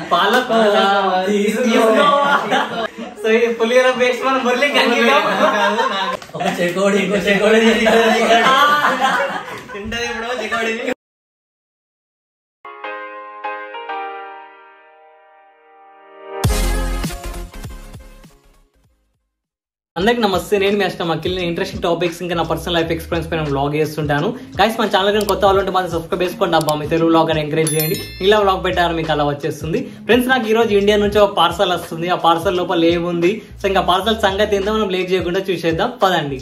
Palkova తీసుకోవా. So ఈ పులిహోర paste మనం మురళికి అంకితం ఒక చెకోడి ఇంకో చెకోడి తింటది ఇప్పుడు చెకోడి అందరికి నమస్తే నేను మీ అష్టం అఖిల్ ఇంట్రెస్టింగ్ టాపిక్స్ ఇంకా నా పర్సనల్ లైఫ్ ఎక్స్పీరియన్స్ పైన వ్లాగ్ చేస్తుంటాను గైస్ మన ఛానల్ కానీ కొత్త వాళ్ళు ఉంటే మాత్రం సబ్స్క్రైబ్ చేసుకోండి అబ్బా మీ తెలుగు వ్లాగ్ అని ఎంకరేజ్ చేయండి ఇలా వ్లాగ్ పెట్టారు మీకు అలా వచ్చేస్తుంది ఫ్రెండ్స్ నాకు ఈ రోజు ఇండియా నుంచి ఒక పార్సల్ వస్తుంది ఆ పార్సల్ లోపల ఏముంది సో ఇంకా పార్సల్ సంగతి ఏందో మనం లేట్ చేయకుండా చూసేద్దాం పదండి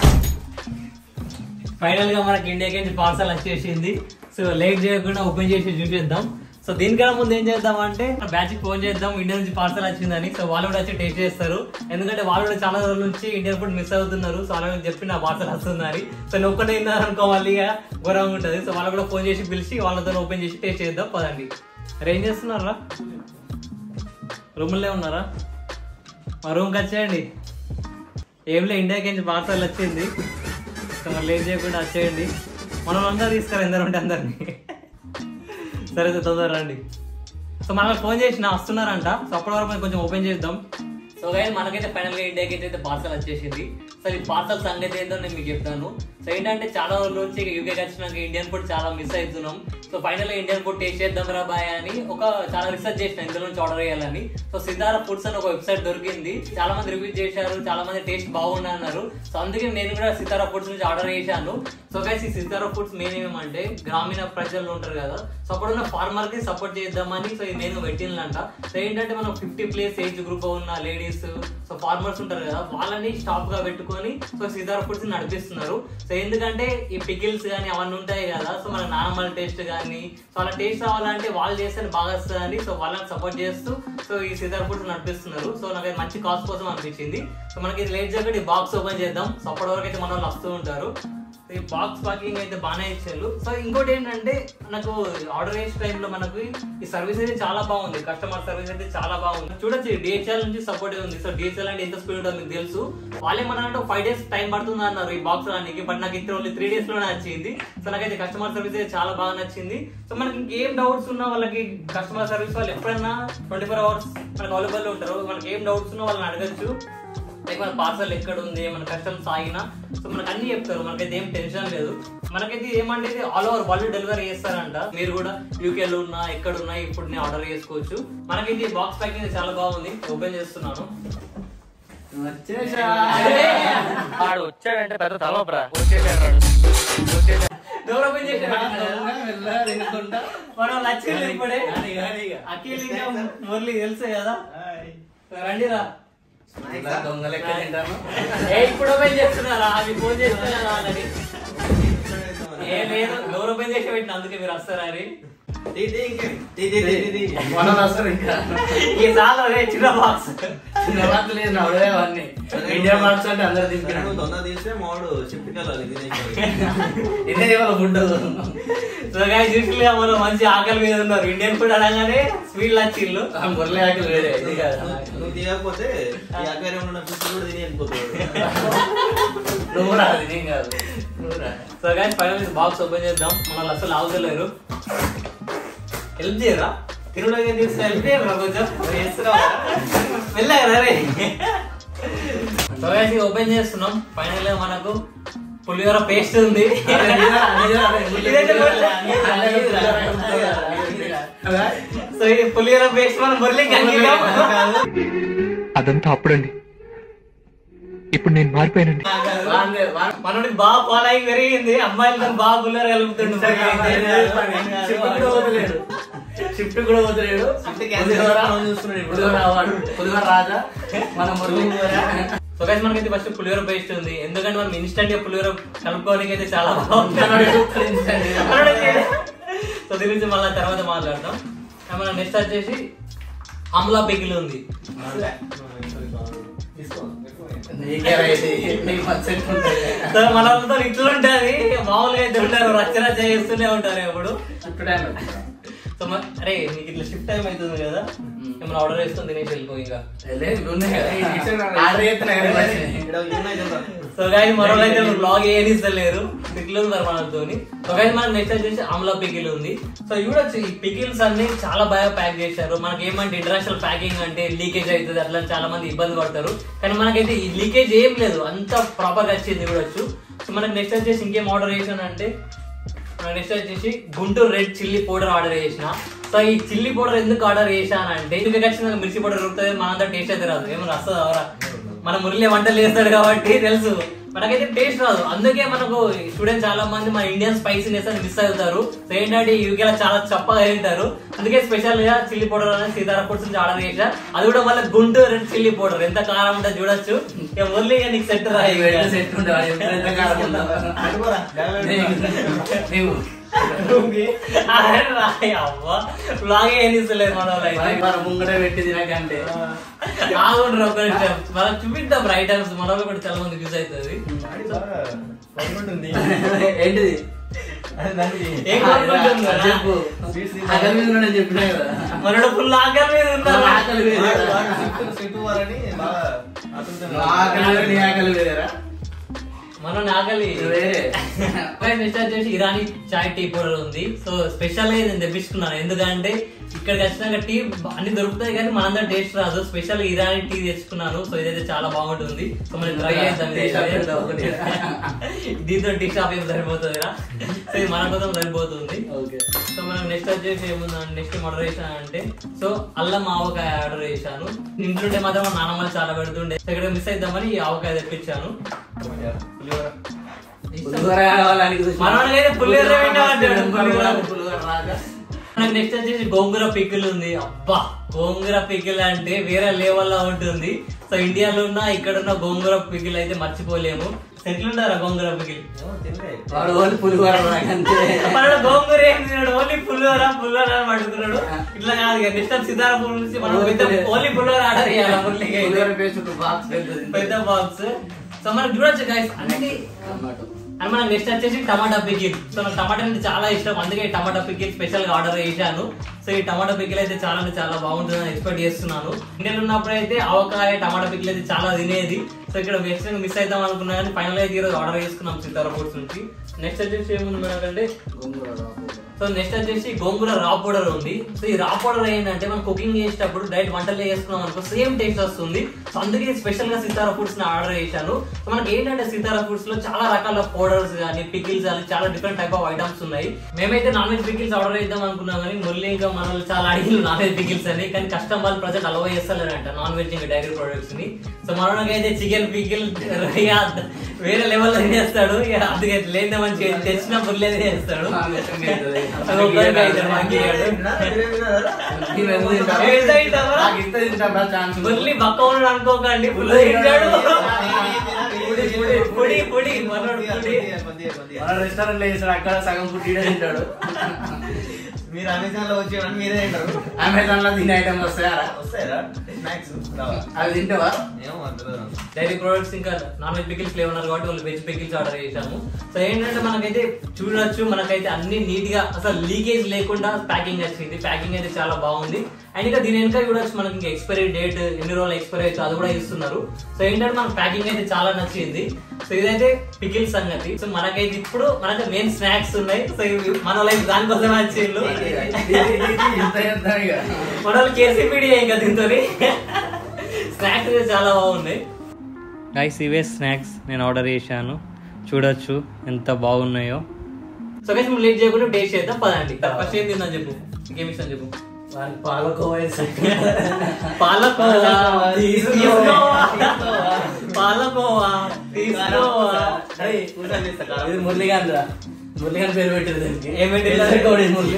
ఫైనల్ గా మనకి ఇండియాకి నుంచి పార్సల్ వచ్చేసింది సో లేట్ చేయకుండా ఓపెన్ చేసి చూసేద్దాం సో దీనికన్నా ముందు ఏం చేద్దాం అంటే బ్యాచ్ కి ఫోన్ చేద్దాం ఇండియా నుంచి పార్సల్ వచ్చిందని సో వాళ్ళు కూడా వచ్చి టేస్ట్ చేస్తారు ఎందుకంటే వాళ్ళు కూడా చాలా రోజుల నుంచి ఇండియన్ ఫుడ్ మిస్ అవుతున్నారు సో వాళ్ళకి చెప్పి నా పార్సల్ వస్తుందని సో నువ్వు ఒక్కటే తిన్నారు అనుకో మళ్ళీ ఇక ఘోరంగా ఉంటుంది సో వాళ్ళు కూడా ఫోన్ చేసి పిలిచి వాళ్ళతో ఓపెన్ చేసి టేస్ట్ చేద్దాం పదండి మరి ఏం చేస్తున్నారా రూమ్లో ఉన్నారా మా రూమ్కి వచ్చేయండి ఏంలే ఇండియాకి నుంచి పార్సల్ వచ్చింది సో మరి లేట్ చేయకుండా వచ్చేయండి మనం అందరూ తీసుకురా ఎందరు ఉంటే అందరినీ సరే అయితే తొందర రండి సో మనకు ఫోన్ చేసిన వస్తున్నారంట సో అప్పటి వరకు మనం కొంచెం ఓపెన్ చేద్దాం సో కానీ మనకైతే ఫైనల్ గా ఇండియాకి అయితే పార్సల్ వచ్చేసింది సో ఈ పార్సల్ సంగతి ఏంటో నేను మీకు చెప్తాను సో ఏంటంటే చాలా రోజుల నుంచి యూకేకి వచ్చినాక ఇండియన్ ఫుడ్ చాలా మిస్ అవుతున్నాం సో ఫైనల్ గా ఇండియన్ ఫుడ్ టేస్ట్ చేద్దాం రా బాయ్ అని ఒక చాలా రీసెర్చ్ చేసిన ఇందులో నుంచి ఆర్డర్ చేయాలని సో సితారా ఫుడ్స్ అని ఒక వెబ్సైట్ దొరికింది చాలా మంది రివ్యూ చేశారు చాలా మంది టేస్ట్ బాగుంది అన్నారు సో అందుకే నేను కూడా సితారా ఫుడ్స్ నుంచి ఆర్డర్ చేశాను సో గైస్ ఈ సితారా ఫుడ్స్ మెయిన్ ఏమంటే గ్రామీణ ప్రజలు ఉంటారు కదా సో అప్పుడున్న ఫార్మర్ కి సపోర్ట్ చేద్దామని సో ఇది నేను పెట్టిందంట సో ఏంటంటే మనం ఫిఫ్టీ ప్లేస్ ఏజ్ గ్రూప్ ఉన్న లేడీస్ సో ఫార్మర్స్ ఉంటారు కదా వాళ్ళని స్టాప్ గా పెట్టుకొని సో సితారా ఫుడ్స్ నడిపిస్తున్నారు సో ఎందుకంటే ఈ పికిల్స్ కానీ అవన్నీ ఉంటాయి కదా సో మన నార్మల్ టేస్ట్ కానీ సో అలా టేస్ట్ రావాలంటే వాళ్ళు చేస్తే బాగా వస్తుందని సో వాళ్ళని సపోర్ట్ చేస్తూ సో ఈ సితారా ఫుడ్స్ నడిపిస్తున్నారు సో నాకు అది మంచి కాస్ట్ కోసం అనిపించింది సో మనకి ఇది లేట్ చేయకుండా ఈ బాక్స్ ఓపెన్ చేద్దాం సో అప్పటి వరకు అయితే మన వాళ్ళు వస్తూ ఉంటారు సో ఈ బాక్స్ ప్యాకింగ్ అయితే బాగానే ఇచ్చారు సో ఇంకోటి ఏంటంటే నాకు ఆర్డర్ చేసే టైంలో మనకు ఈ సర్వీస్ అయితే చాలా బాగుంది కస్టమర్ సర్వీస్ అయితే చాలా బాగుంది చూడొచ్చు డిహెచ్ఎల్ నుంచి సపోర్ట్ ఉంది సో డిహెచ్ఎల్ అంటే ఎంత స్పీడ్ ఉంటుందో మీకు తెలుసు వాళ్ళేమన్నా ఫైవ్ డేస్ టైం పడుతుంది అన్నారు ఈ బాక్స్ రానికి బట్ నాకు ఇక్కడ ఓన్లీ త్రీ డేస్ లోనే వచ్చింది సో నాకైతే కస్టమర్ సర్వీస్ అయితే చాలా బాగా నచ్చింది సో మనకి ఇంకేం డౌట్స్ ఉన్నా వాళ్ళకి కస్టమర్ సర్వీస్ వాళ్ళు ఎప్పుడైనా ట్వంటీ ఫోర్ అవర్స్ మనకి అవైలబుల్ ఉంటారు మనకి ఏం డౌట్స్ ఉన్నా వాళ్ళని అడగచ్చు లైక్ మన పార్సల్ ఎక్కడ ఉంది మన కస్టమ్స్ ఆగినా సో మనకు అన్ని చెప్తారు మనకైతే ఏం టెన్షన్ లేదు మనకైతే ఏమంటే ఇది ఆల్ ఓవర్ వరల్డ్ డెలివరీ చేస్తారంట మీరు కూడా యూకేలో ఉన్నా ఎక్కడ ఉన్నా ఇప్పుడు నేను ఆర్డర్ చేసుకోవచ్చు మనకైతే బాక్స్ ప్యాకింగ్ చాలా బాగుంది ఓపెన్ చేస్తున్నాను వాడు వచ్చాడంటే పెద్ద తలపరా డోర్ ఓపెన్ చేసి మనం లచ్చింది ఇప్పుడే అఖిల్ ఇంకా మురళి తెలుసు కదా రండి రా దొంగ లెక్క తింటాను ఏ ఇప్పుడు ఓపెన్ చేస్తున్నారా అవి ఫోన్ చేస్తున్నారా ఆల్రెడీ ఏ లేదు డోర్ ఓపెన్ చేసి పెట్టిన అందుకే మీరు వస్తారా అని మనం అసలు ఇంకా ఈ సాల్ అదే చిన్న బాక్స్ చిన్న వార్త లేదు నవ్వడే అవన్నీ ఇండియా మార్క్స్ అంటే అందరు తింటున్నాడు తొందర తీస్తే మాడు షిఫ్ట్ వెళ్ళాలి ఎన్ని ఇవాళ ఫుడ్ సో గాయ చూసిగా మనం మంచి ఆకలి మీద ఉన్నారు ఇండియన్ ఫుడ్ అనగానే స్వీట్ లచ్చిళ్ళు మురళి ఆకలి వేరే ఇది కాదు నువ్వు తీయకపోతే ఈ అక్వేరియం ఉన్న ఫిష్ కూడా తిని వెళ్ళిపోతాడు నువ్వు రా అది నేను కాదు నువ్వు రా సో గాయ ఫైనల్ బాక్స్ ఓపెన్ చేద్దాం మనల్ని అసలు ఆగుతలేరు హెల్ప్ చేయరా తిరుడు తీస్తే హెల్ప్ చేయరా కొంచెం చేస్తున్నావా వెళ్ళారా రే సో గాయస్ ఓపెన్ చేస్తున్నాం ఫైనల్ గా మనకు పులిహోర పేస్ట్ ఉంది ఇదైతే సో ఈ పులిహోర పేస్ట్ మనం మురళికి అంకితం అదంతా అప్పుడండి ఇప్పుడు నేను మారిపోయానండి మనోడి బాగా ఫాలోయింగ్ పెరిగింది అమ్మాయిలతో బాగా పులిహోర కలుపుతుండు షిఫ్ట్ కూడా వదిలేడు షిఫ్ట్ కూడా వదిలేడు పులిహోర చూస్తున్నాడు ఇప్పుడు వాడు పులిహోర రాజా మన మురళి సో గైస్ మనకైతే ఫస్ట్ పులిహోర పేస్ట్ ఉంది ఎందుకంటే మనం ఇన్స్టెంట్ గా పులిహోర కలుపుకోవడానికి అయితే చాలా బాగుంది సో దీని గురించి మళ్ళీ తర్వాత మాట్లాడతాం ఆ మన నెక్స్ట్ వచ్చేసి ఆమ్లా పిగిల్ ఉంది నీకే రైట్ నీకు మచ్చ ఉంటుంది సో మన వాళ్ళతో ఇట్లా ఉంటది మామూలుగా అయితే ఉంటారు రచ్చ రచ్చ చేస్తూనే ఉంటారు ఎప్పుడు షిఫ్ట్ టైం సో మ- అరే నీకు ఇట్లా షిఫ్ట్ టైం అవుతుంది కదా ఏమైనా ఆర్డర్ చేసుకొని తినేసి వెళ్ళిపో ఇంకా లేదు, ఇవి ఉన్నాయి కదా, ఈ t-shirt ఆర్డర్ చేస్తున్నా కదా వచ్చినాయి. ఇక్కడ ఉన్నాయి చూడరా. సో గాయస్ మరో అయితే బ్లాగ్ ఏది ఇస్తలేరు పికిల్ ఉంది మరి మనతో సో గాయస్ మనకి నెక్స్ట్ వచ్చేసి ఆమ్లా పికిల్ ఉంది సో చూడొచ్చు ఈ పికిల్స్ అన్ని చాలా బాగా ప్యాక్ చేశారు మనకి ఏమంటే ఇంటర్నేషనల్ ప్యాకింగ్ అంటే లీకేజ్ అవుతుంది అట్లా చాలా మంది ఇబ్బంది పడతారు కానీ మనకైతే ఈ లీకేజ్ ఏం లేదు అంత ప్రాపర్ గా వచ్చింది చూడొచ్చు సో మనకి నెక్స్ట్ వచ్చేసి ఇంకేం ఆర్డర్ చేశాను అంటే నెక్స్ట్ వచ్చేసి Guntur red chilli powder order చేసిన సో ఈ చిల్లీ పౌడర్ ఎందుకు ఆర్డర్ చేశానంటే ఎందుకు ఖచ్చితంగా మిర్చి పౌడర్ దొరుకుతుంది మనంతా టేస్ట్ అయితే రాదు ఏమో వస్తుంది అవరా మన మురళి వంటలు చేస్తాడు కాబట్టి తెలుసు మనకైతే టేస్ట్ రాదు అందుకే మనకు స్టూడెంట్స్ చాలా మంది మన ఇండియన్ స్పైసీనెస్ అని మిస్ అవుతారు సో ఏంటంటే యూకేలో చాలా చప్పగా తింటారు అందుకే స్పెషల్ గా చిల్లీ పౌడర్ అనేది సీతారా ఫుడ్స్ నుంచి ఆర్డర్ చేసా అది కూడా మళ్ళీ గుంటూరు రెడ్ చిల్లీ పౌడర్ ఎంత కారం ఉంటుంది చూడొచ్చు ఇక మురళి ఇక నీకు సెట్ ఇవి పెడితే set ఉండవు, అది ఎంత ఎంత కారం ఉందో. అటుకోరా, బ్యాగ్లో నీవు- నీవు బ్లాగ్ ఏం తీస్తలేదు మన వాళ్ళు అయితే. మన ముంగట పెట్టి తినకంటే ఆగుండ్రు ఒక నిమిషం. మనం చూపిద్దాం ఐటమ్స్ మన వాళ్ళు కూడా చాలా మంది యూజ్ అవుతుంది బాగా పడుకుంటుంది. ఏంటిది అదే దానికి ఏం కొనుక్కుంటుంది కదా? చెప్పు అక్కడ మీద కూడా నేను చెప్పినా కదా మనోడు ఫుల్ ఆకలి మీద ఉన్నారు ఆకలి వేరు. బాగా- బాగా చుట్టూ- చుట్టూ వారని బాగా ఆతృతగా ఆకలి వేరు, నీ ఆకలి వేరేరా మన ఆకలి ఇది వేరే నెక్స్ట్ వచ్చేసి ఇరానీ చాయ్ టీ పౌడర్ ఉంది సో స్పెషల్ గా నేను తెప్పించుకున్నాను ఎందుకంటే ఇక్కడ ఖచ్చితంగా టీ అన్ని దొరుకుతాయి కానీ మనందరం టేస్ట్ రాదు స్పెషల్ ఇరానీ టీ తెచ్చుకున్నాను సో ఇదైతే చాలా బాగుంటుంది సో మనం ట్రై చేద్దాం టీ షాప్ పెడదాం ఒకటి. దీంతో టీ షాప్ ఏం సరిపోతుంది సో ఇది మన కోసం సరిపోతుంది ఓకే సో మనం నెక్స్ట్ వచ్చేసి ఏముందంటే నెక్స్ట్ ఆర్డర్ చేశాను అంటే సో అల్లం ఆవకాయ ఆర్డర్ చేశాను ఇంట్లో మాత్రం మా నాన్నమ్మ చాలా పెడుతుండే సో ఇక్కడ మిస్ అయిద్దామని ఈ ఆవకాయ తెప్పించాను పులిహోర. పులిహోర కావాలని చూసి- మనవాడికైతే పులిహోర పెట్టామంటాడు. పులిహోర పులిహోర రాగా నాకు నెక్స్ట్ వచ్చేసి గోంగూర పికిల్ ఉంది అబ్బా గోంగూర పికిల్ అంటే వేరే లెవెల్ లో ఉంటుంది సో ఇండియాలో ఉన్న ఇక్కడ ఉన్న గోంగూర పికిల్ అయితే మర్చిపోలేము ఎట్లుంటారా గోంగూర పికిల్ ఏమో తినలే. వాడు ఓన్లీ పులిహోర రాకంతే మనడు గోంగూర ఏం తిన్నాడు ఓన్లీ పులిహోర పులిహోర అని పడుకున్నాడు ఇట్లా కాదు ఇక నెక్స్ట్ టైం సీతారాపురం నుంచి మనం పెద్ద ఓన్లీ పులిహోర ఆర్డర్ చేయాలి మురళికి అయితే. పులిహోర పేస్ట్ ఒక బాక్స్ పెద్దది పెద్ద బాక్స్ సో మనకు చూడొచ్చు గైస్ అన్ని టమాటో అండ్ మనం నెక్స్ట్ వచ్చేసి టమాటా పికిల్ సో నాకు టమాటా అంటే చాలా ఇష్టం అందుకే ఈ టమాటా పికిల్ స్పెషల్ గా ఆర్డర్ చేశాను సో ఈ టమాటా పికిల్ అయితే చాలా అంటే చాలా బాగుంటుందని ఎక్స్పెక్ట్ చేస్తున్నాను ఇండియాలో ఉన్నప్పుడు అయితే ఆవకాయ టమాటా పికిల్ అయితే చాలా తినేది సో ఇక్కడ నెక్స్ట్ మిస్ అవుతాం అనుకున్నా కానీ ఫైనల్ అయితే ఈరోజు ఆర్డర్ చేసుకున్నాం సీతారా ఫుడ్స్ నుంచి నెక్స్ట్ వచ్చేసి ఏముంది మనకంటే గోంగూర రాకు. సో నెక్స్ట్ వచ్చేసి గోంగూర రా పౌడర్ ఉంది సో ఈ రా పౌడర్ ఏంటంటే మనం కుకింగ్ చేసేటప్పుడు డైరెక్ట్ వంటలు చేసుకున్నాం అనుకో సేమ్ టేస్ట్ వస్తుంది సో అందుకే స్పెషల్ గా సీతారా ఫుడ్స్ ని ఆర్డర్ చేశాను సో మనకి ఏంటంటే సీతారా ఫుడ్స్ లో చాలా రకాల పౌడర్స్ కానీ పికిల్స్ కానీ చాలా డిఫరెంట్ టైప్ ఆఫ్ ఐటమ్స్ ఉన్నాయి మేమైతే నాన్ వెజ్ పికిల్స్ ఆర్డర్ చేద్దాం అనుకున్నాం కానీ మురళి ఇంకా మన వాళ్ళు చాలా అడిగిన నాన్ వెజ్ పికిల్స్ అని కానీ కష్టం వాళ్ళు ప్రజెంట్ అలవా చేస్తలేరంట నాన్ వెజ్ ఇంకా డైరీ ప్రొడక్ట్స్ ని సో మనకైతే చికెన్ పికిల్ వేరే లెవెల్ లో చేస్తాడు ఇక అందుకే లేదా మంచి తెచ్చిన మురళి చేస్తాడు ఆ, మెత్తగా అవుతుంది. అది ఒక్కరికే అవుతుంది, మనకి కాదు. తిన్నా? తినే తిన్నారా? నీవు ఎంత తింటావు? ఏ ఎంత తింటావా? నాకు ఇంత తింటావా? ఛాన్స్ ఉంది. మురళి పక్క ఉన్నాడు అనుకోకండి ఫుల్ తింటాడు పొడి పొడి పొడి మనోడు పొడి కొద్దిగా, కొద్దిగా, కొద్దిగా. మన రెస్టారెంట్ లో చేస్తాడు అక్కడ సగం ఫుడ్ ఈడే తింటాడు మీరు అమెజాన్ లో వచ్చి మీరే తింటారు అమెజాన్ లో తినే ఐటమ్ వస్తాయారా వస్తాయరా స్నాక్స్ రావా అవి తింటావా ఏమో అంతలేదు నాకు. డైరీ ప్రొడక్ట్స్ ఇంకా నాన్ వెజ్ పికిల్స్ ఉన్నారు కాబట్టి వాళ్ళు వెజ్ పికిల్స్ ఆర్డర్ చేశాము సో ఏంటంటే మనకైతే చూడొచ్చు మనకైతే అన్ని నీట్ గా అసలు లీకేజ్ లేకుండా ప్యాకింగ్ వచ్చింది ప్యాకింగ్ అయితే చాలా బాగుంది అండ్ ఇంకా దీని వెనక చూడొచ్చు మనకి ఇంకా ఎక్స్పైరీ డేట్ ఎన్ని రోజులు ఎక్స్పైరీ అయితే అది కూడా ఇస్తున్నారు సో ఏంటంటే మనకు ప్యాకింగ్ అయితే చాలా నచ్చింది సో ఇదైతే పికిల్ సంగతి సో మనకైతే ఇప్పుడు మనకి మెయిన్ స్నాక్స్ ఉన్నాయి సో ఇవి మన లైఫ్ దానికోసం వచ్చిండ్రు ఇంత ఎంత ఇక. మన వాళ్ళు కేసీపీడీ ఇంకా దీంతో స్నాక్స్ అయితే చాలా బాగున్నాయి గైస్ ఇవే స్నాక్స్ నేను ఆర్డర్ చేశాను చూడొచ్చు ఎంత బాగున్నాయో సో గైస్ మనం లేట్ చేయకుండా టేస్ట్ చేద్దాం పదండి ఫస్ట్ ఏం తిందాం చెప్పు ఇంకేం ఇష్టం చెప్పు వాడికి పాలకోవా వేసి. పాలకోవా తీసుకోవా. తీసుకోవా పాలకోవా తీసుకోవా అరే, కూర్చొని చేస్తా కారం. ఇది మురళీగాన్ రా మురళీగాన్ పేరు పెట్టారు దానికి ఏం పెట్టారు? చెకోడి మురళి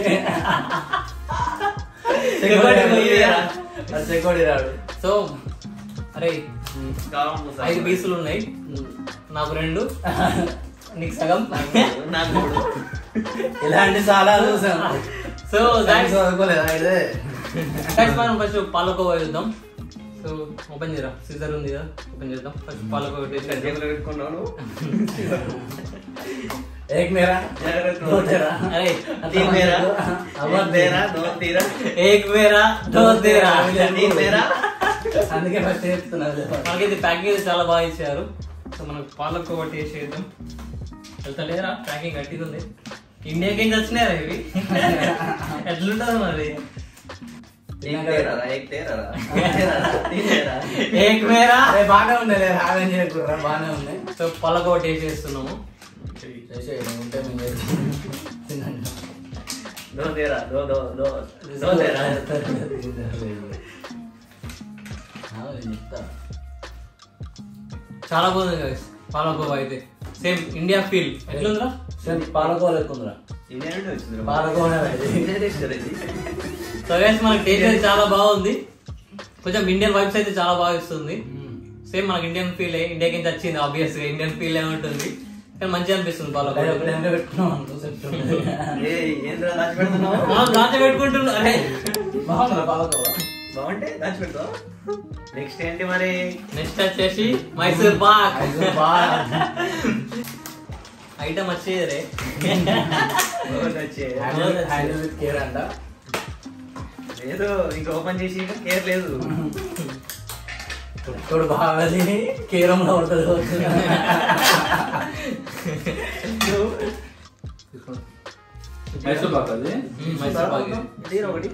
చెకోడి మురళి. అది చెకోడి రాడు సో అరే కారం పూస. ఐదు పీసులు ఉన్నాయి నాకు రెండు నీకు సగం నాకు మూడు. ఇలాంటి చాలా చూసాం సో సైన్స్ గైస్ చదువుకోలేదా ఇదే గైస్ మనం ఫస్ట్ పాలకోవా చూద్దాం సో ఓపెన్ చేయరా సీజర్ ఉంది కదా ఓపెన్ చేద్దాం ఫస్ట్ పాలకు టేస్ట్ చేద్దాం జేబులో పెట్టుకున్నాను एक मेरा दो तेरा అరే तीन मेरा अब एक तेरा दो तेरा ఏక్ మేరా దో తేరా तीन मेरा అందుకే ఫస్ట్ చెప్తున్నారు మనకైతే ప్యాకింగ్ చాలా బాగా ఇచ్చారు సో మనకు పాలకు ఒకటి టేస్ట్ చేద్దాం వెళ్తలేరా ప్యాకింగ్ గట్టిగా ఉంది ఇండియాకి ఏం వచ్చినారా ఇవి ఎట్లుంటుంది మరి एक तेरा एक तेरा एक तेरा तीन तेरा ఏక్ మేరా అరే బాగానే ఉంది రాగం చేయకుండా బాగానే ఉంది సో పాలకు ఒకటి టేస్ట్ చేస్తున్నాము చేసేయండి, ఉంటే మేము చేస్తాం. తినండి. दो तेरा दो दो दो दो तेरा ఆ, నేను చెప్తా. చాలా బాగుంది guys పాలకోవా అయితే సేమ్ ఇండియా ఫీల్ ఎట్లుందిరా సేమ్ పాలకూర ఎక్కుందిరా ఇండియా నుండి వచ్చింది పాలకూర ఇండియా టేస్ట్ ఇది సో గైస్ మనకి టేస్ట్ అయితే చాలా బాగుంది కొంచెం ఇండియన్ వైబ్స్ అయితే చాలా బాగా ఇస్తుంది సేమ్ మనకి ఇండియన్ ఫీల్ ఇండియాకి నుంచి వచ్చింది ఆబ్వియస్ గా ఇండియన్ ఫీల్ ఉంటుంది కానీ మంచిగా అనిపిస్తుంది పాలకోవా ఎప్పుడైనా పెట్టుకున్నాం అనుకో సెట్ ఉంటుంది. ఏ ఏంద్రా దాచి పెడుతున్నావు మనం దాచి పెట్టుకుంటున్నా అరే బాగుందిరా పాలకూర బాగుంటే దాచి పెడతావు నెక్స్ట్ ఏంటి మరి నెక్స్ట్ వచ్చేసి మైసూర్ పాక్ మైసూర్ పాక్. ఐటమ్ వచ్చేది రే ఒకటి వచ్చే హ్యాండిల్ హ్యాండిల్ విత్ కేర్ అంట లేదు ఇంకా ఓపెన్ చేసి ఇంకా కేర్ లేదు ఇప్పుడు బాగా తిని కేరంలో పడుతుంది మైసూర్ పాక్ అది మ్మ్, మైసూర్ పాక్ ఇది. తీరా ఒకటి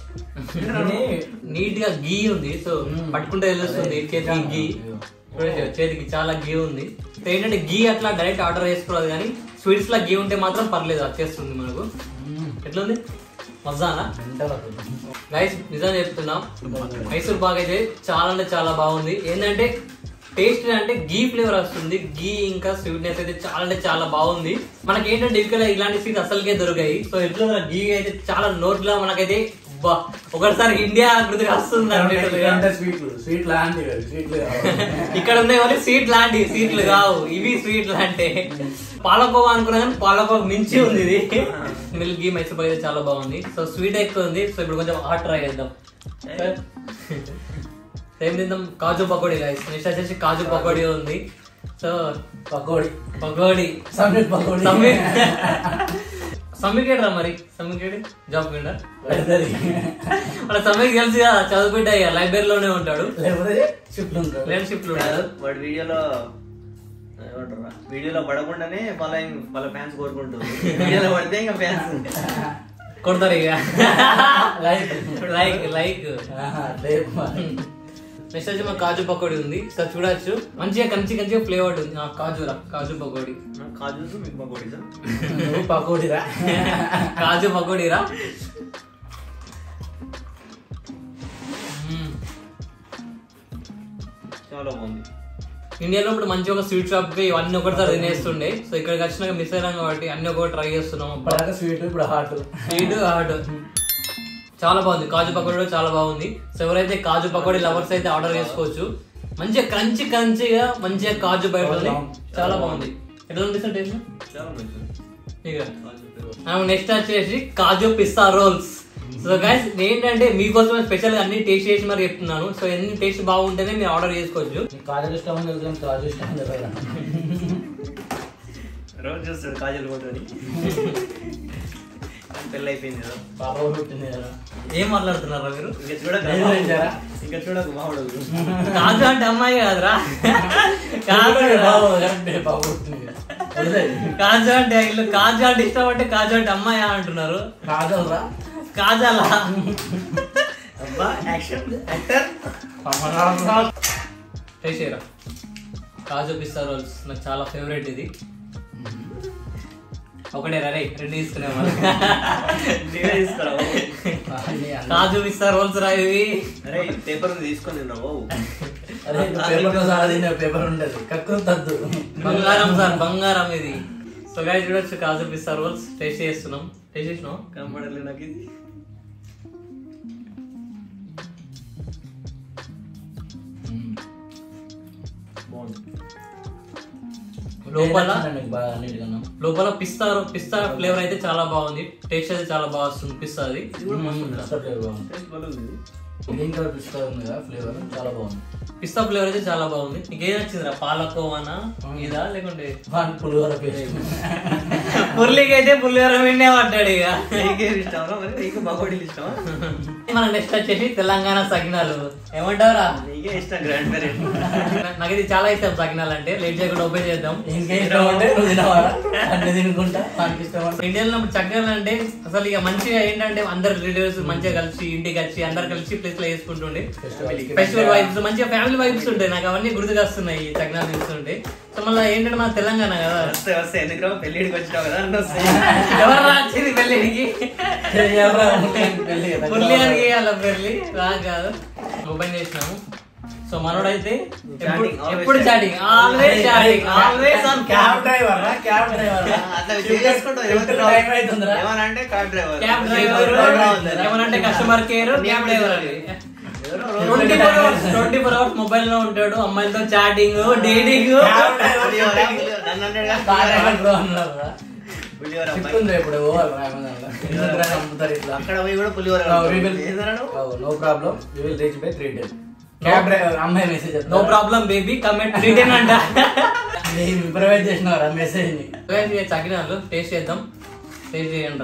నీట్ గా గీ ఉంది సో పట్టుకుంటే తెలుస్తుంది చేతికి గీ చూడండి చేతికి చాలా గీ ఉంది సో ఏంటంటే గీ అట్లా డైరెక్ట్ ఆర్డర్ చేసుకోవాలి కానీ స్వీట్స్ లా గీ ఉంటే మాత్రం పర్లేదు వచ్చేస్తుంది మనకు ఎట్లుంది మజానా గైస్ నిజం చెప్తున్నా మైసూర్ పాక్ అయితే చాలా అంటే చాలా బాగుంది ఏంటంటే టేస్ట్ అంటే గీ ఫ్లేవర్ వస్తుంది గీ ఇంకా స్వీట్నెస్ అయితే చాలా అంటే చాలా బాగుంది మనకి ఏంటంటే ఇక్కడ ఇలాంటి స్వీట్స్ అసలుకే దొరికాయి సో ఎట్లా గీ అయితే చాలా నోట్లో మనకైతే బా ఒకసారి ఇండియా గుర్తుకు వస్తుంది అన్నట్టుగా. స్వీట్లు స్వీట్ లాంటివి స్వీట్లు ఇక్కడ ఉన్నాయి కానీ స్వీట్ లాంటివి స్వీట్లు కావు ఇవి స్వీట్లు అంటే పాలకోవా అనుకున్నా కానీ పాలకోవా మించి ఉంది ఇది మిల్క్ గీ మైసూర్ పాక్ అయితే చాలా బాగుంది సో స్వీట్ ఎక్కువ ఉంది సో ఇప్పుడు కొంచెం హాట్ ట్రై చేద్దాం ఏం తిందాం కాజు పకోడీ గైస్ నెక్స్ట్ వచ్చేసి కాజు పకోడీ ఉంది సో పకోడీ పకోడీ సమీర్ పకోడీ సమీర్ సమీకేడు రా మరి సమీకేడు జాబ్ కింద పెద్దది అలా సమీర్ తెలిసి కదా చదువుకుంటే లైబ్రరీలోనే ఉంటాడు లేకపోతే షిఫ్ట్ ఉంటారు ఫ్రెండ్షిప్ లో ఉంటాడు వాడు వీడియోలో ఏమంటారా వీడియోలో పడకుండానే ఫాలోయింగ్ వాళ్ళ ఫ్యాన్స్ కోరుకుంటుంది వీడియోలో పడితే ఇంకా ఫ్యాన్స్ కొడతారు ఇక లైక్ లైక్ లైక్ రేపు మరి. నెక్స్ట్ వచ్చి మా కాజు పకోడీ ఉంది సో చూడొచ్చు మంచిగా కంచి కంచిగా ఫ్లేవర్డ్ ఉంది ఆ కాజు రా కాజు పకోడీ కాజు మీకు పకోడీసా నువ్వు పకోడీరా కాజు పకోడీ రా మ్మ్. చాలా బాగుంది ఇండియాలో ఇప్పుడు మంచి ఒక స్వీట్ షాప్ కి ఇవన్నీ ఒకటిసారి తినేస్తుండే సో ఇక్కడికి వచ్చినాక మిస్ అయినాం కాబట్టి అన్ని ఒకటి ట్రై చేస్తున్నాం ఇప్పటిదాకా స్వీట్ ఇప్పుడు హాట్ స్వీట్ హాట్ చాలా బాగుంది కాజు పకోడీ కూడా చాలా బాగుంది సో ఎవరైతే కాజు పకోడీ లవర్స్ అయితే ఆర్డర్ చేసుకోవచ్చు మంచిగా క్రంచి క్రంచిగా మంచిగా కాజు బయట ఉంది చాలా బాగుంది ఎట్లా ఉంది టేస్ట్ చాలా మంచిది నెక్స్ట్ వచ్చేసి kaju pista rolls so guys ఏంటంటే మీకోసం స్పెషల్ గా అన్ని టేస్ట్ చేసి మరి చెప్తున్నాను సో ఎన్ని టేస్ట్ బాగుంటేనే మీరు ఆర్డర్ చేసుకోవచ్చు నీకు కాజు ఇష్టం అని తెలుసు కానీ కాజు ఇష్టం అని తెలియదు రోజు చూస్తాడు కాజల్ ఫోటోని పెళ్ళి అయిపోయింది కదా పాప కూడా పుట్టింది కదా ఏం మాట్లాడుతున్నారా మీరు ఇంకా చూడక లేదు చూసారా? ఇంకా చూడక మావాడు కాజు అంటే అమ్మాయి కాదురా కాజు బాబు కరెక్టే, పాప పుట్టింది కదా. వదిలేయ్. కాజు అంటే ఇల్లు కాజు అంటే ఇష్టం అంటే కాజు అంటే అమ్మాయి అంటున్నారు కాజల్ రా కాజాలా అబ్బా యాక్షన్ యాక్టర్ టేస్ట్ చేయరా కాజు పిస్తా రోల్స్ నాకు చాలా ఫేవరెట్ ఇది ఒకటే రే రెండు తీసుకునే నేనే తీసుకురా బాబు. కాజు పిస్తా రోల్స్ రా ఇవి అరే పేపర్ తీసుకొని తిన్నా బాబు అదే పేపర్ లో సహా తినే పేపర్ ఉండదు కక్కు తద్దు బంగారం సార్ బంగారం ఇది సో గాయ చూడొచ్చు కాజు పిస్తా రోల్స్ టేస్ట్ చేస్తున్నాం టేస్ట్ చేసినాం కనపడలే నాకు ఇది బాగుంది లోపల మీకు బాగా అన్నిటికన్నా లోపల పిస్తా పిస్తా ఫ్లేవర్ అయితే చాలా బాగుంది టేస్ట్ అయితే చాలా బాగా వస్తుంది పిస్తా అది ఇది కూడా మస్తు ఉంది అసలు బాగుంది. టేస్ట్ బాగుంది ఇది. గ్రీన్ కలర్ పిస్తా ఉంది కదా ఫ్లేవర్ చాలా బాగుంది పిస్తా ఫ్లేవర్ అయితే చాలా బాగుంది నీకు ఏది నచ్చిందిరా పాలకోవానా ఇదా లేకుంటే వన్ పులిహోర పేస్ట్ మురళికి అయితే పులిహోర విన్నే పడ్డాడు ఇక నీకేం ఇష్టమా మరి నీకు బగోడీలు ఇష్టమా మన నెక్స్ట్ వచ్చేసి తెలంగాణ సకినాలు ఏమంటావురా నీకే ఇష్టం గ్రాండ్ పేరెంట్ నాకు ఇది చాలా ఇష్టం సకినాలు అంటే లేట్ చేయకుండా ఓపెన్ చేద్దాం ఇంకేం ఇష్టం అంటే నువ్వు తినవారా అన్ని తినుకుంటా నాకు ఇష్టం అంటే ఇండియాలో చక్కలు అంటే అసలు ఇక మంచిగా ఏంటంటే అందరు రిలేటివ్స్ మంచిగా కలిసి ఇంటికి వచ్చి అందరు కలిసి ప్లేస్ లో వేసుకుంటుండే ఫెస్టివల్ వైబ్స్ మంచిగా ఫ్యామిలీ వైబ్స్ ఉంటాయి నాకు అవన్నీ గుర్తుకు వస్తున్నాయి ఈ చక్కనాలు చూస్తుంటే సో మళ్ళీ ఏంటంటే మన తెలంగాణ కదా వస్తే వస్తే ఎందుకు రావు? పెళ్ళిడికి వచ్చినావు కదా అన్న వస్తే ఎవరు రాచింది పెళ్ళికి ఎవరా పెళ్ళి కదా. పుల్లియానికి అలా పెళ్ళి రా కాదు ఓపెన్ చేసినాము సో మనోడైతే ఎప్పుడు- Chatting, always ఎప్పుడు chatting always chatting always on cab driver రా క్యాబ్ డ్రైవర్ రా. అట్లా Shift- చేసుకుంటావు shift ఎవరు టైం అవుతుందిరా. ఏమనంటే కార్ డ్రైవర్ క్యాబ్ డ్రైవర్ ఏమనంటే కస్టమర్ కేర్ క్యాబ్ డ్రైవర్ అని twenty four hours twenty four hours mobile లో ఉంటాడు అమ్మాయిలతో chatting dating cab driver car driver bro అన్నారు రా. పులిహోర షిఫ్ట్ అమ్మాయి. ఉంది ఇప్పుడు పోవాలి రా అమెజాన్లో. ఎందుకురా అమ్ముతారు ఇట్లా అక్కడ పోయి కూడా పులిహోర ఏందన్నాడు? No problem you will reach by three days cab driver అమ్మాయి message no problem baby comment return అంట నేను ప్రొవైడ్ చేసినవారా మెసేజ్ ని చకినాలు టేస్ట్ చేద్దాం టేస్ట్ చేయండి రా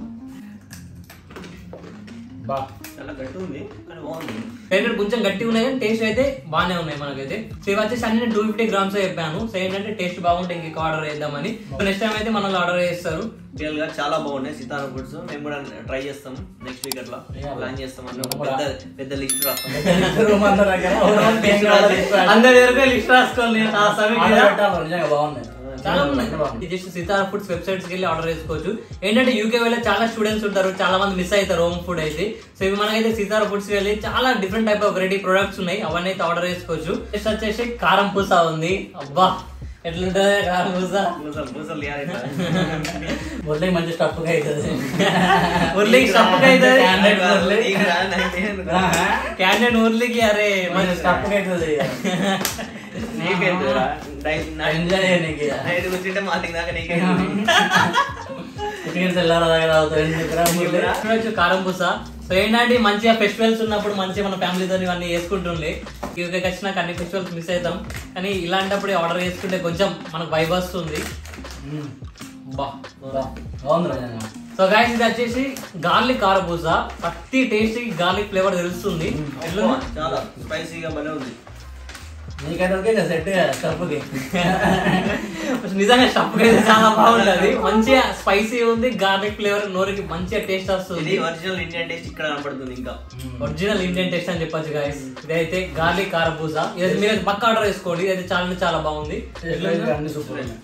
బా చాలా గట్టి ఉంది కానీ బాగుంది ఏంటంటే కొంచెం గట్టిగా ఉన్నాయి కానీ టేస్ట్ అయితే బాగానే ఉన్నాయి మనకైతే సో ఇవి వచ్చేసి అన్ని టూ ఫిఫ్టీ గ్రామ్స్ చెప్పాను సో ఏంటంటే టేస్ట్ బాగుంటే ఇంక ఆర్డర్ చేద్దామని నెక్స్ట్ టైం అయితే మనల్ని ఆర్డర్ చేస్తారు రియల్ గా చాలా బాగున్నాయి సీతారాం ఫుడ్స్ మేము కూడా ట్రై చేస్తాం నెక్స్ట్ వీక్ అట్లా ప్లాన్ చేస్తాం అన్న ఒక పెద్ద పెద్ద లిస్ట్ రాస్తాం రూమ్ అందరి దగ్గర ఓ రోజు టేస్ట్ కావాలి, టేస్ట్ కావాలి. అందరి దగ్గర లిస్ట్ రాసుకోవాలి ఆ సమయం ఆర్డర్ మీద. పెట్టాలి, నిజంగా బాగున్నాయి చాలా ఉన్నాయి ఇది జస్ట్ సీతారా ఫుడ్స్ వెబ్సైట్స్ కి వెళ్ళి ఆర్డర్ చేసుకోవచ్చు ఏంటంటే యూకే వెళ్ళే చాలా స్టూడెంట్స్ ఉంటారు చాలా మంది మిస్ అవుతారు హోమ్ ఫుడ్ అయితే సో ఇవి మనకైతే సీతారా ఫుడ్స్ వెళ్ళి చాలా different type of variety products ఉన్నాయి అవన్నీ అయితే ఆర్డర్ చేసుకోవచ్చు నెక్స్ట్ వచ్చేసి కారం పూస ఉంది అబ్బా ఎట్లుంటది కారం పూస ముసలు ముసలు యారైతే మురళి మంచి స్టఫ్ గా అవుతుంది మురళికి స్టఫ్ అవుతుంది Standard మురళి. క్యాండిడేట్ మురళికి అరే మంచి స్టఫ్ గా అవుతుంది నీకేంటిరా ఎంజాయ్ చేయనీకి నైట్ కూర్చుంటే మార్నింగ్ దాకా నీకే చికెన్ తెల్లారా దగ్గర అవుతుంది ఎందుకురా మురళి? చూడొచ్చు కారం పూస సో ఏంటంటే మంచిగా ఫెస్టివల్స్ ఉన్నప్పుడు మంచిగా మన ఫ్యామిలీతో ఇవన్నీ చేసుకుంటుండే యూకేకి వచ్చినాక అన్ని ఫెస్టివల్స్ మిస్ అవుతాం కానీ ఇలాంటప్పుడు ఆర్డర్ చేసుకుంటే కొంచెం మనకు వైబ్ వస్తుంది మ్మ్. బా బా, బాగుంది నిజంగా సో గాయస్ ఇది వచ్చేసి గార్లిక్ కారపూస ప్రతి టేస్ట్ గార్లిక్ ఫ్లేవర్ తెలుస్తుంది ఎట్లుంది? చాలా స్పైసీగా భలే ఉంది నీకైతే ఓకే సెట్ స్టఫ్కి నిజంగా స్టఫ్ అయితే చాలా బాగుంటది మంచిగా స్పైసీ ఉంది గార్లిక్ ఫ్లేవర్ నోరుకి మంచిగా టేస్ట్ ఇది వస్తుంది ఒరిజినల్ ఇండియన్ టేస్ట్ ఇక్కడ కనపడుతుంది ఇంకా ఒరిజినల్ ఇండియన్ టేస్ట్ అని చెప్పొచ్చు గాయస్ ఇదైతే గార్లిక్ కారపూస ఇది మీరు పక్క ఆర్డర్ చేసుకోండి ఇది చాలా అంటే చాలా బాగుంది అన్ని సూపర్ ఉన్నాయి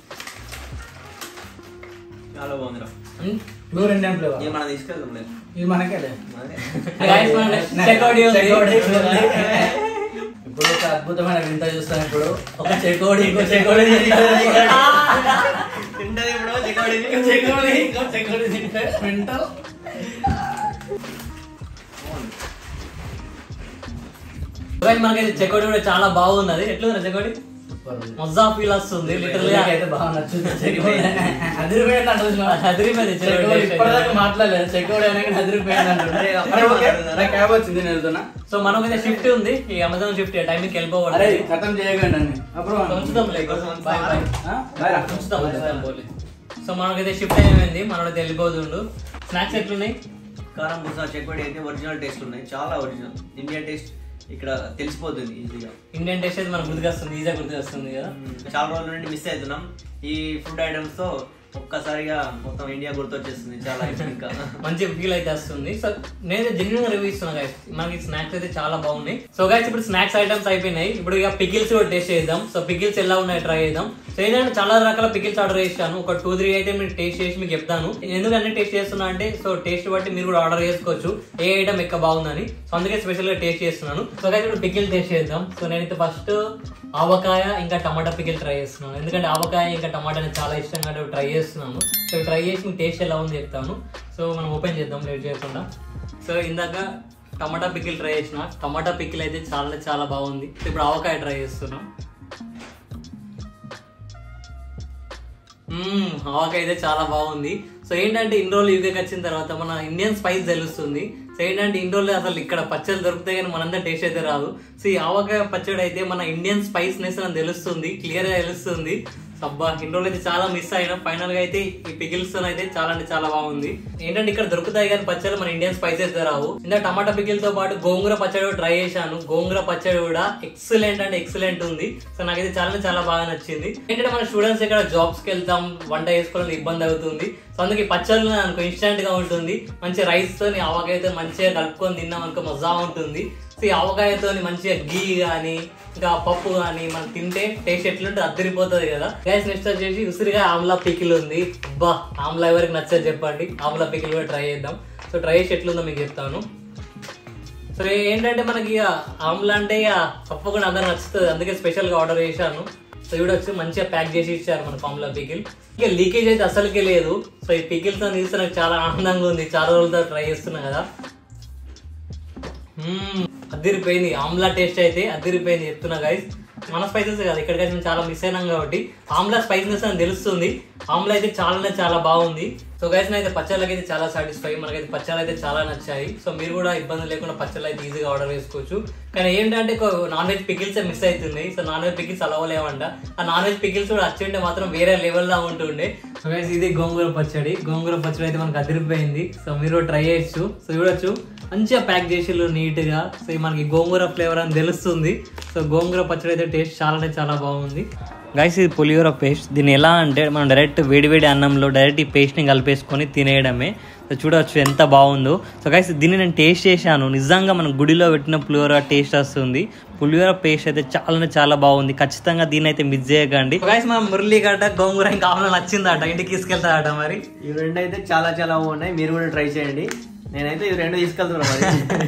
చాలా బాగుందిరా ఉమ్. ప్యూర్ ఇండియన్ ఫ్లేవర్ ఇది మనం తీసుకెళ్తాం లేదు ఇది మనకేలే అదే. Guys, మన next చెకోడి ఉంది. చెకోడి ఉంది. ఇప్పుడు ఒక అద్భుతమైన వింత చూస్తాం ఇప్పుడు ఒక చెకోడి ఇంకో చెకోడి తింటాడు. తింటది ఇప్పుడు చికోడిని. ఇంకో చెకోడి ఇంకో చెకోడి తింటాడు. వింటావు? Guys, మనకైతే చెకోడి కూడా చాలా బాగున్నది ఎట్లుంది చెకోడి సూపర్ ఉంది. మజా ఫీల్ వస్తుంది లిటరల్లీ నాకైతే బాగా నచ్చుంది చెకోడి అదిరిపోయింది అంటున్నా. అదిరిపోయింది చెకోడి చెకోడి taste ఇప్పటిదాకా అయితే. మాట్లాడలేదు చెకోడి అనేది అదిరిపోయింది అంటున్నా. అరే, అరే, ఓకే. మాట్లాడుతున్నా. నా క్యాబ్ వచ్చింది నేను వెళ్తున్నా సో మనకైతే షిఫ్ట్ ఉంది ఈ అమెజాన్ షిఫ్ట్ టైంకి అరే వెళ్ళిపోవాలి ఖతం చేయకండి అండి అప్పుడు ఉంచుదాం లేక బాయ్ బాయ్ ఆ? బాయ్ రా. ఉంచుదాం ఉంచుదాం పోలే సో మనకైతే షిఫ్ట్ అయిపోయింది మనోడైతే వెళ్ళిపోతుండు స్నాక్స్ ఎట్లున్నాయి కారం పూస చెకోడి అయితే ఒరిజినల్ టేస్ట్ ఉన్నాయి చాలా ఒరిజినల్ ఇండియన్ టేస్ట్ ఇక్కడ తెలిసిపోతుంది ఈజీగా ఇండియన్ టేస్ట్ అయితే మనకు గుర్తుకు వస్తుంది ఈజీగా గుర్తుకు వస్తుంది కదా చాలా రోజుల నుండి మిస్ అవుతున్నాం ఈ ఫుడ్ ఐటమ్స్ తో ఒక్కసారిగా మొత్తం ఇండియా గుర్తొచ్చేస్తుంది చాలా ఇంకా మంచి ఫీల్ అయితే వస్తుంది సో నేను జెన్యున్ గా రివ్యూ ఇస్తున్నా గైస్ మనకి స్నాక్స్ అయితే చాలా బాగున్నాయి సో గైస్ ఇప్పుడు స్నాక్స్ ఐటమ్స్ అయిపోయినాయి ఇప్పుడు ఇక పికిల్స్ కూడా టేస్ట్ చేద్దాం సో పికిల్స్ ఎలా ఉన్నాయి ట్రై చేద్దాం సో ఏంటంటే చాలా రకాల పికిల్స్ ఆర్డర్ చేశాను ఒక టూ త్రీ అయితే మీరు టేస్ట్ చేసి మీకు చెప్తాను ఎందుకు అన్ని టేస్ట్ చేస్తున్నా అంటే సో టేస్ట్ బట్టి మీరు కూడా ఆర్డర్ చేసుకోవచ్చు ఏ ఐటమ్ ఎక్కువ బాగుందని సో అందుకే స్పెషల్ గా టేస్ట్ చేస్తున్నాను సో గైస్ ఇప్పుడు పికిల్ టేస్ట్ చేద్దాం సో నేనైతే ఫస్ట్ ఆవకాయ ఇంకా టమాటా పికిల్ ట్రై చేస్తున్నాను ఎందుకంటే ఆవకాయ ఇంకా టమాటా అనేది చాలా ఇష్టం కాబట్టి ట్రై చేస్తున్నాను సో ట్రై చేసి మీకు టేస్ట్ ఎలా ఉంది చెప్తాను సో మనం ఓపెన్ చేద్దాం లేట్ చేయకుండా సో ఇందాక టమాటా పికిల్ ట్రై చేసిన టమాటా పికిల్ అయితే చాలా చాలా బాగుంది ఇప్పుడు ఆవకాయ ట్రై చేస్తున్నాం మ్మ్, ఆవకాయ అయితే చాలా బాగుంది సో ఏంటంటే ఇన్ని రోజులు యూకేకి వచ్చిన తర్వాత మన ఇండియన్ స్పైస్ తెలుస్తుంది సో సో ఏంటంటే ఇన్ని రోజులు అసలు ఇక్కడ పచ్చళ్ళు దొరుకుతాయి కానీ మనంతా టేస్ట్ అయితే రాదు సో ఈ ఆవకాయ పచ్చడి అయితే మన ఇండియన్ స్పైస్నెస్ అని తెలుస్తుంది క్లియర్ గా తెలుస్తుంది అబ్బా ఇన్ని రోజులు అయితే చాలా మిస్ అయినా ఫైనల్ గా అయితే ఈ పికిల్స్ అయితే చాలా అంటే చాలా బాగుంది ఏంటంటే ఇక్కడ దొరుకుతాయి కానీ పచ్చడి మన ఇండియన్ స్పైసెస్ రావు ఇంకా టమాటా పికిల్ తో పాటు గోంగూర పచ్చడి కూడా ట్రై చేశాను గోంగూర పచ్చడి కూడా ఎక్సలెంట్ అంటే ఎక్సలెంట్ ఉంది సో నాకైతే చాలా అంటే చాలా బాగా నచ్చింది ఏంటంటే మన స్టూడెంట్స్ ఇక్కడ జాబ్స్ కి వెళ్తాం వంట చేసుకోవడానికి ఇబ్బంది అవుతుంది సో అందుకే ఈ పచ్చళ్ళు అనుకో ఇన్స్టెంట్ గా ఉంటుంది మంచి రైస్ తో ఆవకాయతో మంచిగా కలుపుకొని తిన్నాం అనుకో మజా ఉంటుంది సో ఈ ఆవకాయతో మంచిగా గీ కానీ ఇంకా పప్పు కానీ మనం తింటే టేస్ట్ ఎట్లుంటే అద్దరిపోతుంది కదా గ్యాస్ నెక్స్ట్ వచ్చేసి ఉసిరిగా ఆమ్లా పికిల్ ఉంది అబ్బా ఆమ్లా ఎవరికి నచ్చదు చెప్పండి ఆమ్లా పికిల్ కూడా ట్రై చేద్దాం సో ట్రై చేసి ఎట్లుందో మీకు చెప్తాను సో ఏంటంటే మనకి ఇక ఆమ్లా అంటే ఇక తప్పకుండా అందరూ నచ్చుతుంది అందుకే స్పెషల్ గా ఆర్డర్ చేశాను సో చూడొచ్చు మంచిగా ప్యాక్ చేసి ఇచ్చారు మన ఆమ్లా పికిల్ ఇక లీకేజ్ అయితే అసలుకే లేదు సో ఈ పికిల్స్ అని తీస్తే నాకు చాలా ఆనందంగా ఉంది చాలా రోజులతో ట్రై చేస్తున్నా కదా మ్మ్. అదిరిపోయింది ఆమ్లా టేస్ట్ అయితే అదిరిపోయింది చెప్తున్నా గైస్ మన స్పైసెస్ కదా ఇక్కడికి మేము చాలా మిస్ అయినాం కాబట్టి ఆమ్లా స్పైసెస్ అని తెలుస్తుంది ఆమ్లా అయితే చాలా చాలా బాగుంది సో గైస్ అయితే పచ్చళ్ళకి అయితే చాలా సాటిస్ఫై మనకైతే పచ్చళ్ళు అయితే చాలా నచ్చాయి సో మీరు కూడా ఇబ్బంది లేకుండా పచ్చళ్ళు అయితే ఈజీగా ఆర్డర్ చేసుకోవచ్చు కానీ ఏంటంటే నాన్ వెజ్ పికిల్స్ మిస్ అవుతున్నాయి సో నాన్ వెజ్ పికిల్స్ అలవలేమంట ఆ నాన్ వెజ్ పికిల్స్ కూడా వచ్చి ఉంటే మాత్రం వేరే లెవెల్లో ఉంటుండే సో గైస్ ఇది గోంగూర పచ్చడి గోంగూర పచ్చడి అయితే మనకు అదిరిపోయింది సో మీరు ట్రై చేయొచ్చు సో చూడొచ్చు మంచిగా ప్యాక్ చేసిళ్ళు నీట్ గా సో ఇది మనకి గోంగూర ఫ్లేవర్ అని తెలుస్తుంది సో గోంగూర పచ్చడి అయితే టేస్ట్ చాలా అంటే చాలా బాగుంది గైస్ ఇది పులిహోర పేస్ట్ దీన్ని ఎలా అంటే మనం డైరెక్ట్ వేడివేడి అన్నంలో డైరెక్ట్ ఈ పేస్ట్ని కలిపేసుకొని తినేయడమే సో చూడవచ్చు ఎంత బాగుందో సో గైస్ దీన్ని నేను టేస్ట్ చేశాను నిజంగా మనం గుడిలో పెట్టిన పులిహోర టేస్ట్ వస్తుంది పులిహోర పేస్ట్ అయితే చాలా అంటే చాలా బాగుంది ఖచ్చితంగా దీన్ని అయితే మిస్ చేయకండి గైస్ మన మురళి గడ్డ గోంగూర ఇంకా ఆమె నచ్చిందట ఇంటికి తీసుకెళ్తాడట మరి ఇవి రెండు అయితే చాలా చాలా బాగున్నాయి మీరు కూడా ట్రై చేయండి నేనైతే ఇవి రెండు తీసుకెళ్తున్నా మరి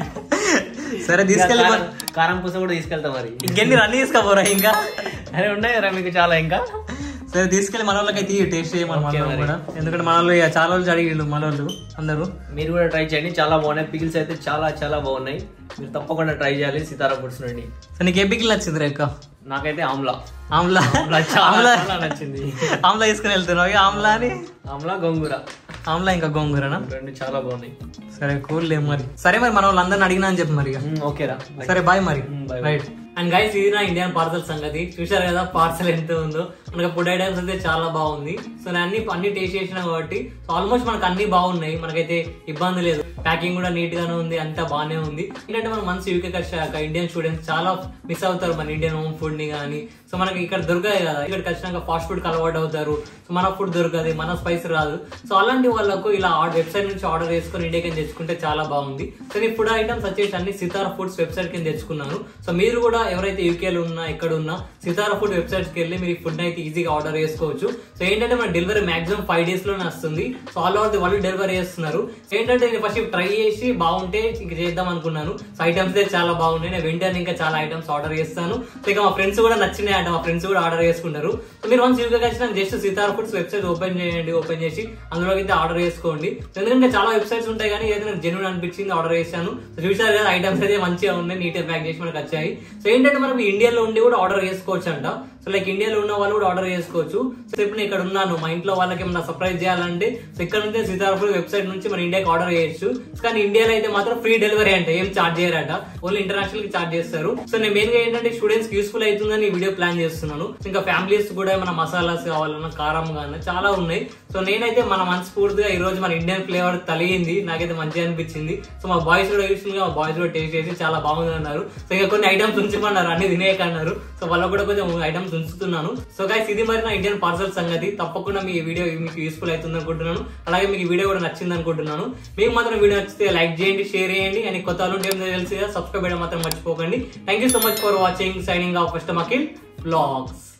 సరే తీసుకెళ్ళి కారం- కారం పూస కూడా తీసుకెళ్తా మరి ఇంకెన్ని రన్ తీసుకోపోరా ఇంకా అరే ఉన్నాయి కదా మీకు చాలా ఇంకా సరే తీసుకెళ్ళి మన వాళ్ళకైతే టేస్ట్ చేయమని మన ఓకే వాళ్ళు మరి. కూడా ఎందుకంటే మన వాళ్ళు ఇక చాలా రోజులు అడిగిళ్ళు మన వాళ్ళు అందరూ మీరు కూడా ట్రై చేయండి చాలా బాగున్నాయి పికిల్స్ అయితే చాలా చాలా బాగున్నాయి మీరు తప్పకుండా ట్రై చేయాలి సీతారా ఫుడ్స్ నుండి సో నీకు ఏ పికిల్ నచ్చింది రేక నాకైతే ఆమ్లా ఆమ్లా ఆమ్లా చాలా ఆమ్లా చాలా నచ్చింది ఆమ్లా తీసుకుని వెళ్తున్నావు ఇక ఆమ్లా అని ఆమ్లా గోంగూర ఆమ్లా ఇంకా గోంగూరనా రెండు చాలా బాగున్నాయి సరే కూల్ లేదు మరి సరే మరి మన వాళ్ళందరిని అడిగినా అని చెప్పు మరి ఇక. మ్, ఓకేరా సరే బాయ్ మరి మ్, bye, bye. Right and guys ఇది నా ఇండియన్ పార్సల్ సంగతి చూశారు కదా పార్సల్ ఎంత ఉందో మనకి ఫుడ్ ఐటమ్స్ అయితే చాలా బాగుంది సో నేను అన్ని అన్ని టేస్ట్ చేసిన కాబట్టి సో ఆల్మోస్ట్ మనకు అన్ని బాగున్నాయి మనకైతే ఇబ్బంది లేదు ప్యాకింగ్ కూడా నీట్ గానే ఉంది అంతా బాగానే ఉంది ఏంటంటే మనం మంచి యూకే వచ్చాక ఇండియన్ స్టూడెంట్స్ చాలా మిస్ అవుతారు మన ఇండియన్ హోమ్ ఫుడ్ ని కానీ సో మనకి ఇక్కడ దొరకాయి కదా ఇక్కడికి వచ్చినాక ఫాస్ట్ ఫుడ్ అలవాటు అవుతారు సో మన ఫుడ్ దొరకదు మన స్పైస్ రాదు సో అలాంటి వాళ్ళకు ఇలా వెబ్సైట్ నుంచి ఆర్డర్ చేసుకుని ఇండియాకి తెచ్చుకుంటే చాలా బాగుంది సో ఈ ఫుడ్ ఐటమ్స్ వచ్చేసి అన్ని సితారా ఫుడ్స్ వెబ్సైట్ కింద తెచ్చుకున్నాను సో మీరు కూడా ఎవరైతే యూకేలో ఉన్నా ఎక్కడ ఉన్నా సితారా ఫుడ్ వెబ్సైట్స్ కి వెళ్ళి మీరు ఈ ఫుడ్ అయితే ఈజీగా ఆర్డర్ చేసుకోవచ్చు సో ఏంటంటే మన డెలివరీ మాక్సిమం ఫైవ్ డేస్ లోనే వస్తుంది so all over the world delivery చేస్తున్నారు సో ఏంటంటే నేను ఫస్ట్ ట్రై చేసి బాగుంటే ఇంక చేద్దాం అనుకున్నాను సో ఐటమ్స్ చాలా బాగున్నాయి నేను వెంటనే ఇంకా చాలా ఐటమ్స్ ఆర్డర్ చేస్తాను సో ఇక మా ఫ్రెండ్స్ కూడా నచ్చినాయి అంట మా ఫ్రెండ్స్ కూడా ఆర్డర్ చేసుకుంటారు సో మీరు వన్స్ యూకే వచ్చిన just Sitara foods website open చేయండి ఓపెన్ చేసి అందులోకి అయితే ఆర్డర్ చేసుకోండి సో ఎందుకంటే చాలా వెబ్సైట్స్ ఉంటాయి కానీ ఏదైతే నాకు జెన్యున్ అనిపించింది ఆర్డర్ చేశాను సో చూసారు కదా ఐటమ్స్ అయితే మంచిగా ఉన్నాయి నీట్ ప్యాక్ చేసి మనకు వచ్చాయి సో ఏంటంటే మనం ఇండియాలో ఉండి కూడా ఆర్డర్ చేసుకోవచ్చు అంట సో లైక్ ఇండియాలో ఉన్న వాళ్ళు కూడా ఆర్డర్ చేసుకోవచ్చు సో ఇప్పుడు నేను ఇక్కడ ఉన్నాను మా ఇంట్లో వాళ్ళకి ఏమన్నా సర్ప్రైజ్ చేయాలంటే సో ఇక్కడ నుంచి సీతారాపూర్ వెబ్సైట్ నుంచి మన ఇండియాకి ఆర్డర్ చేయొచ్చు కానీ ఇండియాలో అయితే మాత్రం ఫ్రీ డెలివరీ అంట ఏం చార్జ్ చేయరట ఓన్లీ ఇంటర్నేషనల్ కి చార్జ్ చేస్తారు సో నేను మెయిన్ గా ఏంటంటే స్టూడెంట్స్ కి యూస్ఫుల్ అవుతుందని ఈ వీడియో ప్లాన్ చేస్తున్నాను సో ఇంకా ఫ్యామిలీస్ కూడా ఏమైనా మసాలాస్ కావాలన్నా కారం కానీ చాలా ఉన్నాయి సో నేనైతే మన మనస్ఫూర్తిగా ఈ రోజు మన ఇండియన్ ఫ్లేవర్ తలిగింది నాకైతే మంచిగా అనిపించింది సో మా బాయ్స్ కూడా యూస్ఫుల్ గా మా బాయ్స్ కూడా టేస్ట్ చేసి చాలా బాగుంది అన్నారు సో ఇంకా కొన్ని ఐటమ్స్ ఉంచమన్నారు అన్ని తినేయకన్నారు సో వాళ్ళకు కూడా కొంచెం ఐటమ్స్ ఉంచుతున్నాను సో గైస్ ఇది మరి నా ఇండియన్ పార్సల్ సంగతి తప్పకుండా మీ వీడియో మీకు యూస్ఫుల్ అవుతుంది అనుకుంటున్నాను అలాగే మీకు ఈ వీడియో కూడా నచ్చింది అనుకుంటున్నాను మీకు మాత్రం వీడియో నచ్చితే లైక్ చేయండి షేర్ చేయండి అని కొత్త వాళ్ళు ఉంటే ఏం తెలిసి సబ్స్క్రైబ్ చేయడం మాత్రం మర్చిపోకండి thank you so much for watching signing off first మకిల్ బ్లాగ్స్